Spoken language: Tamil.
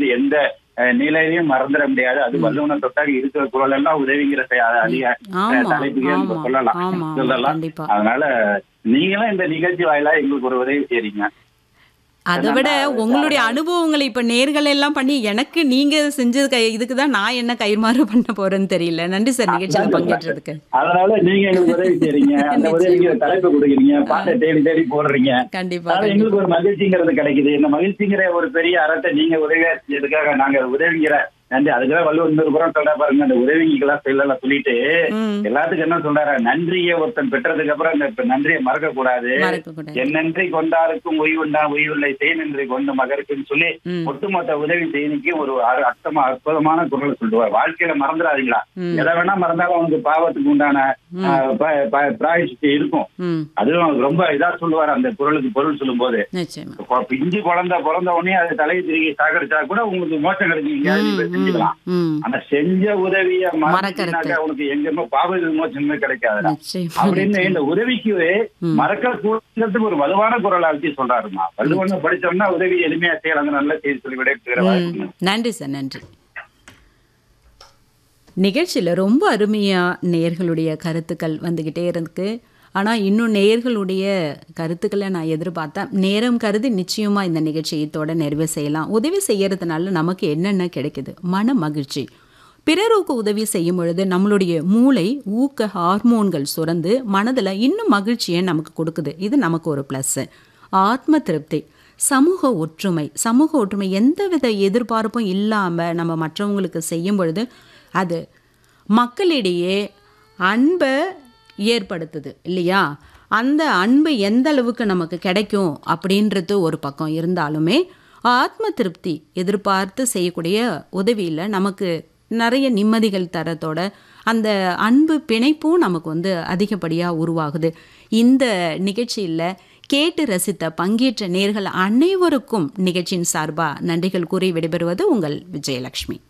எந்த அஹ், நிலையிலையும் மறந்துட முடியாது அது வல்லுநர் தொட்டாக இருக்கிற குரல் எல்லாம் உதவிங்கிற செ- அது அதிக ஆமா தலைப்புக்கே நம்ம ஆமா சொல்லலாம் ஆமா சொல்லலாம் கண்டிப்பா அதனால நீங்களும் இந்த நிகழ்ச்சி வாயிலா எங்களுக்கு ஒரு உதவி செய்றீங்க அதை விட உங்களுடைய அனுபவங்களை இப்ப நேர்கள் எல்லாம் பண்ணி எனக்கு நீங்க செஞ்சது கை இதுக்கு தான் நான் என்ன கைமாறு பண்ண போறேன்னு தெரியல நன்றி சார் நிகழ்ச்சியில் பங்கேற்றதுக்கு அதனால நீங்க எங்களுக்கு உதவி செய்றீங்க அந்த உதவிக்கு தலைப்பு கொடுக்குறீங்க பாட்டை தேடி தேடி போடுறீங்க கண்டிப்பா அதனால எங்களுக்கு ஒரு மகிழ்ச்சிங்கிறது கிடைக்குது இந்த மகிழ்ச்சிங்கிற ஒரு பெரிய அறத்தை நீங்க உதவியா செஞ்சதுக்காக நாங்க உதவிங்கிற நன்றி அதுக்காக வள்ளுவர் இன்னொரு புறம் சொல்ற பாருங்க அந்த உதவிங்கெல்லாம் சொல்லலாம் சொல்லிட்டு ம் எல்லாத்துக்கும் என்ன சொல்றாரு நன்றியை ஒருத்தன் பெற்றதுக்கு அப்புறம் அந்த இப்ப நன்றியை மறக்க கூடாது மறக்க கூடாது என் நன்றி கொண்டாருக்கும் உய்வுண்டா உய்வில்லை செய் நன்றி கொண்டு மகருக்குன்னு சொல்லி ம் ஒட்டுமொத்த உதவி செய்திக்கு ஒரு அரு- அர்த்தமா அற்புதமான குரல் சொல்லுவார் வாழ்க்கையில மறந்துடாதீங்களா ம் எதை வேணா மறந்தாலும் அவனுக்கு பாவத்துக்கு உண்டான ஆஹ், ப- ப- பிராயச்சித்தை இருக்கும் ம் அதுவும் அவர் ரொம்ப இதா சொல்லுவார் அந்த குரலுக்கு பொருள் சொல்லும்போது நிச்சயமா கொ- பிஞ்சு குழந்தை பிறந்த உடனே அது தலையை திரும்பி சாகடிச்சா கூட உங்களுக்கு மோசம் கிடைக்கும் எங்கேயாவது நீங்க செஞ்சுக்கலாம் ம் ஆனா செஞ்ச உதவிய மறக்கறது. மறக்கிறாக்க உனக்கு எங்கேயுமே பாவ விமோசனமே கிடைக்காது நிச்சயமா அப்படின்னு இந்த உதவிக்கு ம். மறக்க கூடத்துக்கு ஒரு வலுவான குரலை அழுத்தி சொல்றாருமா வள்ளுவன் படிச்சோம்னா உதவி எளிமையா செய்யலாம் நல்ல செய்தி சொல்லி விடைபெறுகிற வாய்ப்பு ம். நன்றி சார் நன்றி நிகழ்ச்சியில் ரொம்ப அருமையாக நேயர்களுடைய கருத்துக்கள் வந்துக்கிட்டே இருக்கு ஆனால் இன்னும் நேயர்களுடைய கருத்துக்களை நான் எதிர்பார்த்தேன் நேரம் கருதி நிச்சயமாக இந்த நிகழ்ச்சியை இதோட நிறைவு செய்யலாம் உதவி செய்யறதுனால நமக்கு என்னென்ன கிடைக்குது மன மகிழ்ச்சி பிறருக்கு உதவி செய்யும் பொழுது நம்மளுடைய மூளை ஊக்க ஹார்மோன்கள் சுரந்து மனதில் இன்னும் மகிழ்ச்சியை நமக்கு கொடுக்குது இது நமக்கு ஒரு ப்ளஸ்ஸு ஆத்ம திருப்தி சமூக ஒற்றுமை சமூக ஒற்றுமை எந்தவித எதிர்பார்ப்பும் இல்லாமல் நம்ம மற்றவங்களுக்கு செய்யும் பொழுது அது மக்களிடையே அன்பை ஏற்படுத்துது இல்லையா அந்த அன்பு எந்த அளவுக்கு நமக்கு கிடைக்கும் அப்படின்றது ஒரு பக்கம் இருந்தாலுமே ஆத்ம திருப்தி எதிர்பார்த்து செய்யக்கூடிய உதவியில் நமக்கு நிறைய நிம்மதிகள் தரத்தோட அந்த அன்பு பிணைப்பும் நமக்கு வந்து அதிகப்படியாக உருவாகுது இந்த நிகழ்ச்சியில் கேட்டு ரசித்த பங்கேற்ற நேர்கள் அனைவருக்கும் நிகழ்ச்சியின் சார்பாக நன்றிகள் கூறி விடைபெறுவது உங்கள் விஜயலட்சுமி